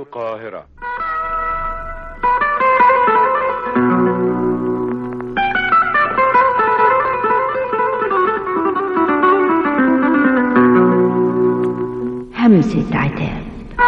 القاهرة همسة عتاب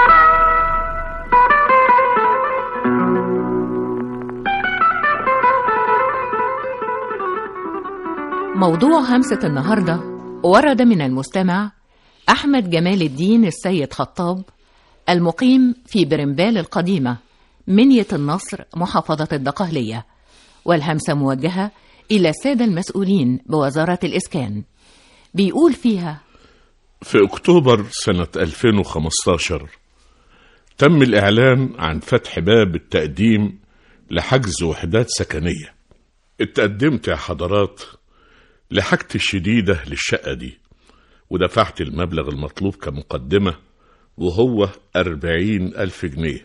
موضوع همسة النهاردة ورد من المستمع أحمد جمال الدين السيد خطاب المقيم في برمبال القديمة منية النصر محافظة الدقهلية والهمسة موجهة إلى السادة المسؤولين بوزارة الإسكان بيقول فيها في أكتوبر سنة 2015 تم الإعلان عن فتح باب التقديم لحجز وحدات سكنية اتقدمت يا حضرات لحاجتي الشديدة للشقة دي ودفعت المبلغ المطلوب كمقدمة وهو أربعين ألف جنيه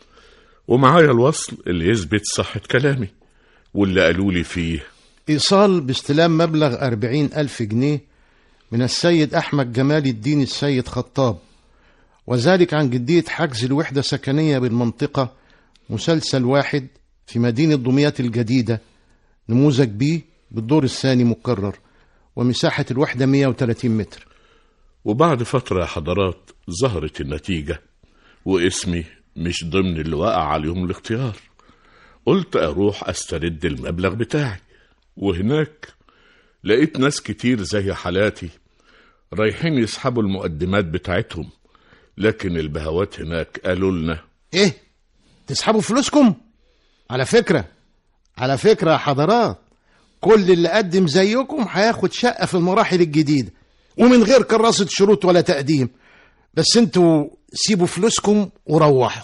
ومعايا الوصل اللي يثبت صحة كلامي واللي قالوا لي فيه إيصال باستلام مبلغ أربعين ألف جنيه من السيد أحمد جمال الدين السيد خطاب وذلك عن جدية حجز الوحدة سكنية بالمنطقة مسلسل واحد في مدينة دمياط الجديدة نموذج بي بالدور الثاني مكرر ومساحة الوحدة 130 متر وبعد فترة يا حضرات ظهرت النتيجة واسمي مش ضمن اللي وقع عليهم الاختيار قلت أروح أسترد المبلغ بتاعي وهناك لقيت ناس كتير زي حالاتي رايحين يسحبوا المقدمات بتاعتهم لكن البهوات هناك قالوا لنا إيه؟ تسحبوا فلوسكم؟ على فكرة على فكرة يا حضرات كل اللي قدم زيكم هياخد شقة في المراحل الجديدة ومن غير كراسة شروط ولا تقديم بس انتوا سيبوا فلوسكم وروحوا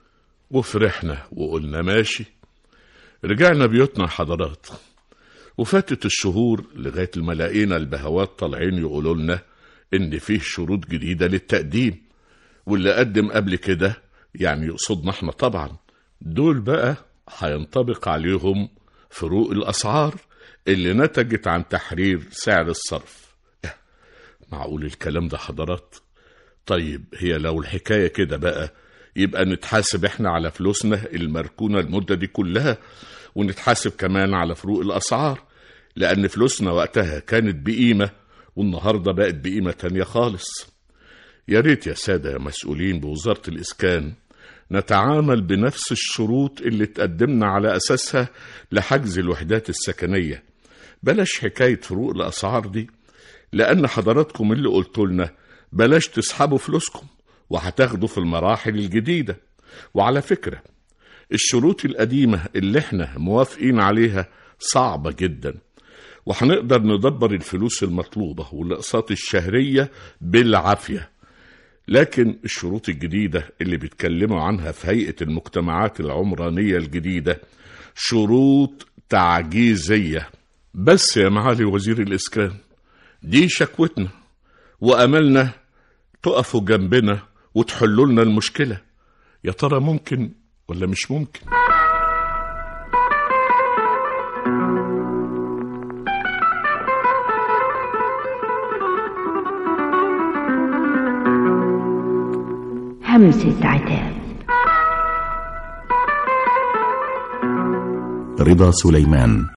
وفرحنا وقلنا ماشي رجعنا بيوتنا يا حضرات وفاتت الشهور لغاية ما لقينا البهوات طالعين يقولوا لنا إن فيه شروط جديدة للتقديم واللي قدم قبل كده يعني يقصدنا احنا طبعا دول بقى هينطبق عليهم فروق الأسعار اللي نتجت عن تحرير سعر الصرف إيه، معقول الكلام ده حضرات طيب هي لو الحكاية كده بقى يبقى نتحاسب احنا على فلوسنا المركونة المدة دي كلها ونتحاسب كمان على فروق الأسعار لأن فلوسنا وقتها كانت بقيمة والنهاردة بقت بقيمة تانية خالص يا ريت يا سادة يا مسؤولين بوزارة الإسكان نتعامل بنفس الشروط اللي تقدمنا على أساسها لحجز الوحدات السكنية بلاش حكاية فروق الأسعار دي لأن حضراتكم اللي قلتوا لنا بلاش تسحبوا فلوسكم وهتاخدوا في المراحل الجديدة وعلى فكرة الشروط القديمة اللي احنا موافقين عليها صعبة جدا وهنقدر ندبر الفلوس المطلوبة والأقساط الشهرية بالعافية لكن الشروط الجديدة اللي بيتكلموا عنها في هيئة المجتمعات العمرانية الجديدة شروط تعجيزية بس يا معالي وزير الإسكان دي شكوتنا وأملنا تقفوا جنبنا وتحلوا لنا المشكلة يا ترى ممكن ولا مش ممكن همسة عتاب رضا سليمان